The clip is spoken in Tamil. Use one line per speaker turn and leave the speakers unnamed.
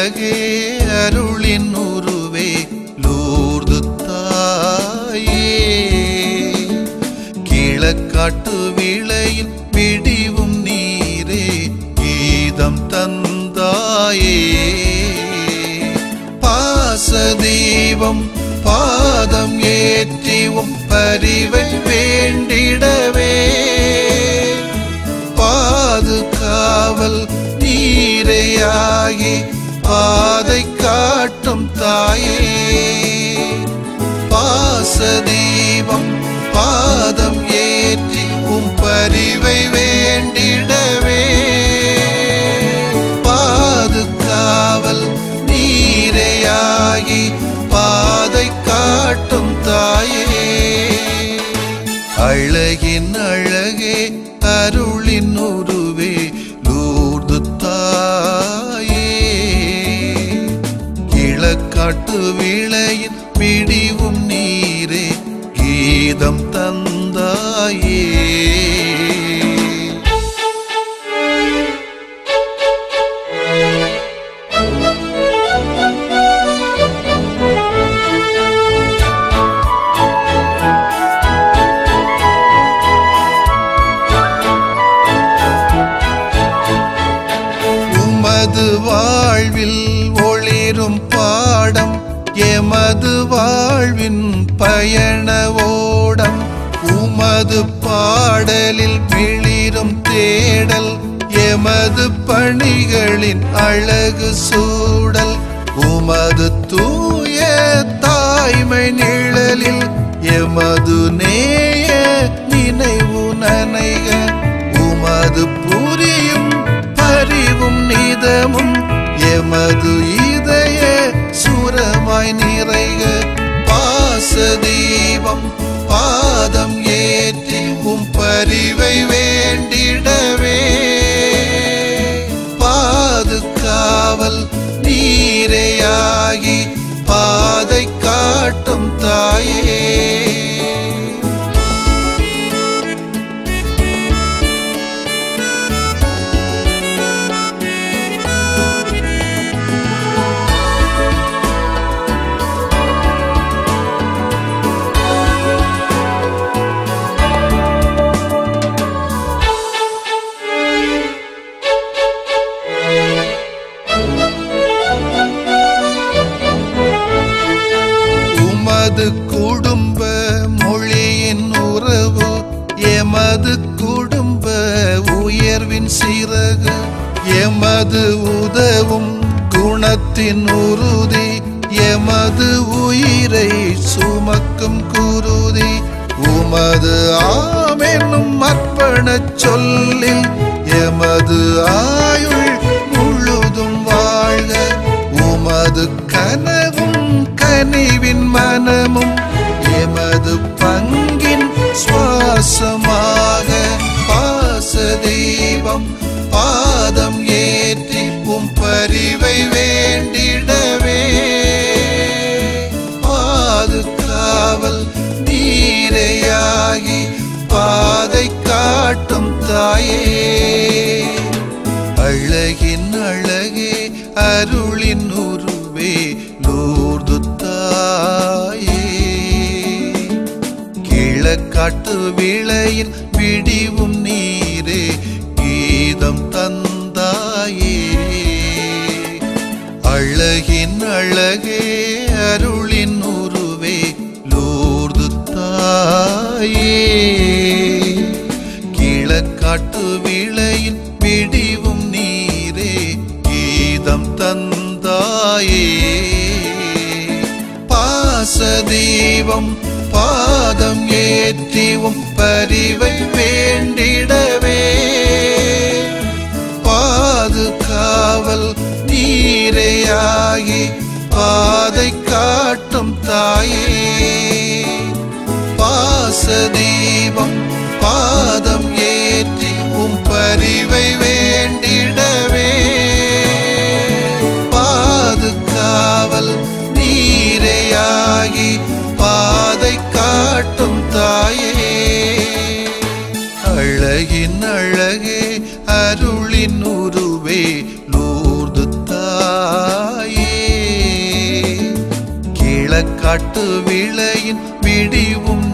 அழகே அருளின் உருவே லூர்து தாயே கிழக்காட்டு விளையில் பிடிவும் நீரே கீதம் தந்தாயே பாசதீபம் பாதம் ஏற்றிவும் பரிவை வேண்டிடவே பாதுகாவல் நீரையாகி பாதை காட்டும் தாயே பாசதீபம் பாதம் ஏற்றி உம் பரிவை வேண்டிடவே பாதுகாவல் நீரையாகி பாதை காட்டும் தாயே அழகின் அழகே அருளின் உருவே லூர்து தாயே கிழக்காட்டு விளையின் பிடிவும் நீரே கீதம் தந்தாயே உமது வாழ்வில் ஒளிரும் பாடம் எமது வாழ்வின் பயண ஓடம் உமது பாடலில் மிளிரும் தேடல் எமது பணிகளின் அழகு சூடல் உமது தூய தாய்மை நிழலில் எமது நேய நினைவு நனைக உமது புரியும் பரிவும் நிதமும் எமது இதய சுரமாய் நிறைக பாசதீபம் பாதம் ஏற்றி உம் பரிவை வேண்டிடவே பாதுகாவல் நீரையாகி பாதை காட்டும் தாயே உமது குடும்ப மொழியின் உறவு எமது குடும்ப உயர்வின் சிறகு எமது உதவும் குணத்தின் உறுதி எமது உயிரை சுமக்கும் குருதி உமது ஆமென்னும் அர்ப்பணச் சொல்லில் எமது ஆயுள் முழுதும் வாழ்க உமது கனவும் கனிவின் மனமும் எமது பங்கின் சுவாசமாக பாசதீபம் பாதம் ஏற்றி உம் பரிவை வேண்டிடவே பாதுகாவல் நீரையாகி பாதை காட்டும் தாயே அழகின் அழகே அருளின் உருவே லூர்து தாயே கிழக்காட்டு விளையின் விடிவும் நீரே கீதம் தந்தாயே அழகின் அழகே அருளின் உருவே லூர்து தாயே கிழக்காட்டு விளையின் விடிவும் நீரே கீதம் தந்தாயே பாசதீபம் பாதம் ஏற்றிவும் பரிவை வேண்டிடவே பாதுகாவல் நீரையாகி பாதை காட்டும் தாயே பாசதீபம் பாதம் ஏற்றி உம் பரிவை வேண்டிடவே பாதுகாவல் நீரையாகி பாதை காட்டும் தாயே அழகின் அழகே அருளின் உருவே லூர்து தாயே காட்டு விளையின் விடிவும்